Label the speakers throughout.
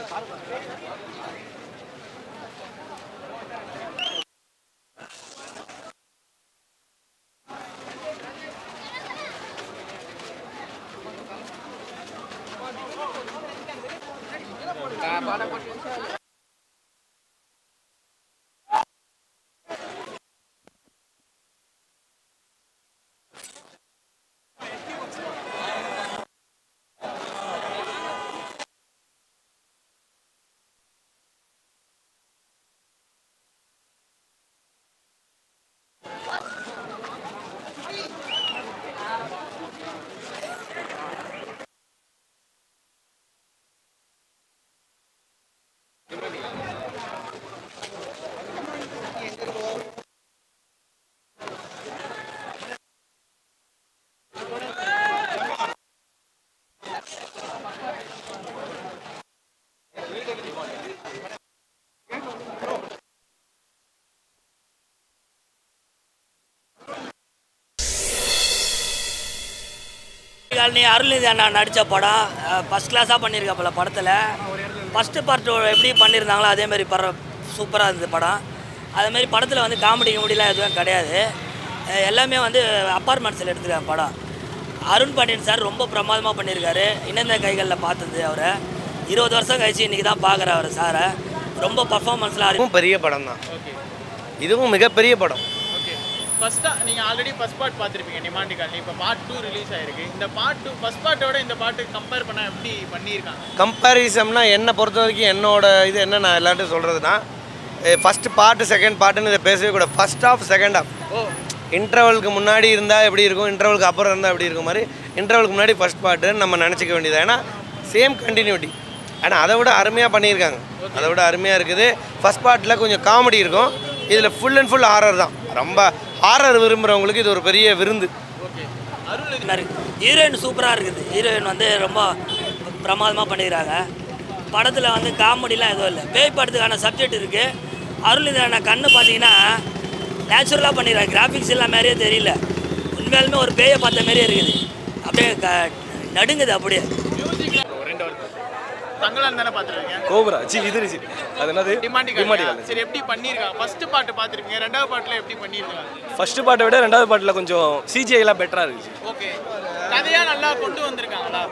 Speaker 1: colony Arulnithi அண்ணா நடித்த படம் first கிளாஸாக பண்ணியிருக்காப்புல படத்தில் ஃபஸ்ட்டு பார்ட் எப்படி பண்ணியிருந்தாங்களோ அதேமாரி பட சூப்பராக இருந்தது படம் அதேமாரி படத்தில் வந்து காமெடி கிமெடிலாம் எதுவும் கிடையாது அஹ் எல்லாமே வந்து அப்பார்ட்மெண்ட்ஸில் எடுத்துருக்காங்க படம் அருண் பாண்டியன் சார் ரொம்ப பிரமாதமாக பண்ணியிருக்காரு இணைந்த கைகளில் பார்த்தது அவரை இருபது வருஷம் கழிச்சு இன்றைக்கி தான் பார்க்குற அவர் சாரை ரொம்ப பர்ஃபார்மன்ஸ்லாம்
Speaker 2: இதுவும் பெரிய படம் தான்
Speaker 3: ஓகே
Speaker 2: இதுவும் மிகப்பெரிய படம்
Speaker 3: ஓகே ஃபஸ்ட்டாக நீங்கள் ஆல்ரெடி ஃபஸ்ட் பார்ட் பார்த்துருப்பீங்க டிமாண்டி காலனி இப்போ பார்ட் டூ ரிலீஸ் ஆயிருக்கு இந்த பார்ட் டூ ஃபஸ்ட் பார்ட்டோட இந்த பாட்டு கம்பேர் பண்ணால் எப்படி பண்ணியிருக்காங்க
Speaker 2: கம்பேரிசம்னா என்னை பொறுத்த வரைக்கும் என்னோட இது என்ன நான் எல்லார்ட்டும் சொல்கிறதுனா ஃபஸ்ட்டு பார்ட்டு செகண்ட் பார்ட்டுன்னு இதை பேசவே கூட ஃபஸ்ட் ஆஃப் செகண்ட் ஆஃப்
Speaker 3: ஓ
Speaker 2: இன்டர்வலுக்கு முன்னாடி இருந்தால் எப்படி இருக்கும் இன்டர்வலுக்கு அப்புறம் இருந்தால் எப்படி இருக்கும் மாதிரி இன்டர்வலுக்கு முன்னாடி ஃபஸ்ட் பார்ட்டுன்னு நம்ம நினச்சிக்க வேண்டியது ஏன்னா சேம் கண்டினியூட்டி ஆனால் அதை விட அருமையாக பண்ணியிருக்காங்க அதை விட அருமையாக இருக்குது ஃபஸ்ட் பார்ட்டில் கொஞ்சம் காமெடி இருக்கும் இதில் ஃபுல் அண்ட் ஃபுல் ஹாரர் தான் ரொம்ப ஹாரர் விரும்புகிறவங்களுக்கு இது ஒரு பெரிய விருந்து
Speaker 3: ஓகே அருள் இது-
Speaker 1: மாதிரி ஹீரோயின் சூப்பராக இருக்குது ஹீரோயின் வந்து ரொம்ப பிரமாதமாக பண்ணிக்கிறாங்க படத்தில் வந்து காமெடிலாம் எதுவும் இல்லை பேய் படத்துக்கான சப்ஜெக்ட் இருக்குது அருள்நிதியான கண்ணு பார்த்தீங்கன்னா நேச்சுரலாக பண்ணிடுறாங்க கிராஃபிக்ஸ் எல்லாம் மாதிரியே தெரியல உண்மையாலுமே ஒரு பேயை பார்த்த மாதிரியே இருக்குது அப்படியே க நடுங்குது அப்படியே
Speaker 3: மியூசிக்ல ஒரு ரெண்டு வருஷம் தங்களான் தானே பார்த்துருக்கீங்க
Speaker 4: கோபுரா ஜி இது ஜி அது என்னது
Speaker 3: டிமாண்டி
Speaker 4: டிமாண்டி
Speaker 3: காலனி சரி எப்படி பண்ணியிருக்காங்க ஃபர்ஸ்ட் பாட்டு பார்த்துருப்பீங்க ரெண்டாவது பாட்டில் எப்படி பண்ணியிருக்காங்க
Speaker 4: ஃபர்ஸ்ட் பாட்டை விட ரெண்டாவது பாட்டில் கொஞ்சம் சிஜிஐலாம் பெட்டராக இருந்துச்சு
Speaker 3: ஓகே கதையாக நல்லா கொண்டு வந்திருக்காங்களா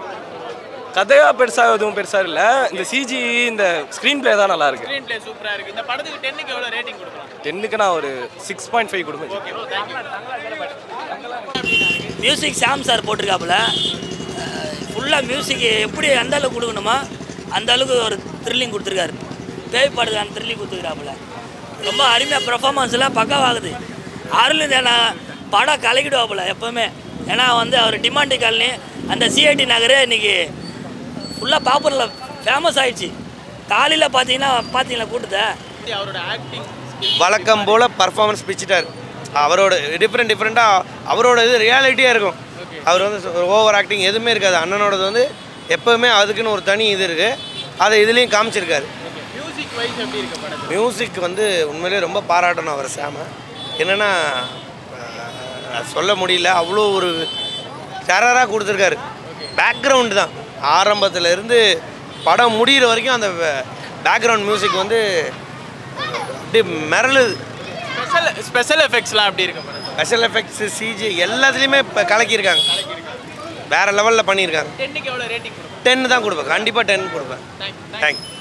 Speaker 4: கதையாக பெருசாக எதுவும் பெருசாக இல்லை இந்த சிஜி இந்த ஸ்க்ரீன் ப்ளே தான் நல்லா இருக்கு
Speaker 3: ஸ்க்ரீன் ப்ளே சூப்பராக இருக்குது இந்த படத்துக்கு டென்னுக்கு எவ்வளோ ரேட்டிங் கொடுக்கலாம்
Speaker 4: டென்னுக்கு நான் ஒரு சிக்ஸ் பாயிண்ட் ஃபைவ் கொடுப்பேன்
Speaker 3: okay thank you
Speaker 1: music Sam sir போட்டிருக்காப்புல ஃபுல்லாக மியூசிக் எப்படி எந்த அளவுக்கு கொடுக்கணுமோ அந்த அளவுக்கு ஒரு த்ரில்லிங் கொடுத்துருக்காரு பேய் பாடுதான த்ரில்லிங் கொடுத்துருக்காப்புல ரொம்ப அருமையாக பெர்ஃபார்மன்ஸ்லாம் பக்காவாகுது அருள் நான் படம் கலக்கிடுவாப்புல எப்போவுமே ஏன்னா வந்து அவர் டிமாண்டி காலனி அந்த சிஐடி நகரே இன்னைக்கு ஃபுல்லாக பாப்பரில் ஃபேமஸ் ஆயிடுச்சு காலையில் பார்த்தீங்கன்னா பார்த்தீங்களா கூட்டத்தை
Speaker 3: அவரோட ஆக்டிங்
Speaker 2: வழக்கம் போல் பர்ஃபார்மன்ஸ் பிச்சுட்டார் அவரோட டிஃப்ரெண்ட் டிஃப்ரெண்ட்டாக அவரோட இது ரியாலிட்டியாக இருக்கும் அவர் வந்து ஒரு ஓவர் ஆக்டிங் எதுவுமே இருக்காது அண்ணனோடது வந்து எப்போவுமே அதுக்குன்னு ஒரு தனி இது இருக்குது அதை இதுலேயும் காமிச்சிருக்காரு
Speaker 3: மியூசிக் வைஸ் எப்படி இருக்கு படத்தில்
Speaker 2: மியூசிக் வந்து உண்மையிலேயே ரொம்ப பாராட்டணும் அவர் சாம என்னென்னா சொல்ல முடியல அவ்வளோ ஒரு டெரராக கொடுத்துருக்காரு பேக்ரவுண்டு தான் ஆரம்பத்துல இருந்து படம் முடிகிற வரைக்கும் அந்த பேக்ரவுண்ட் மியூசிக் வந்து அப்படியே மிரளுது
Speaker 3: ஸ்பெஷல் ஸ்பெஷல் எஃபெக்ட்ஸ்லாம் எப்படி இருக்கு படத்தில்
Speaker 2: ஸ்பெஷல் எஃபெக்ட்ஸு சிஜி எல்லாத்துலேயுமே இப்போ கலக்கியிருக்காங்க வேறு லெவலில் பண்ணியிருக்காங்க
Speaker 3: டென்னுக்கு எவ்வளோ ரேட்டிங் கொடுக்கும்
Speaker 2: டென் தான் கொடுப்பேன் கண்டிப்பாக டென் கொடுப்பேன்
Speaker 3: தேங்க்யூ
Speaker 2: தேங்க்யூ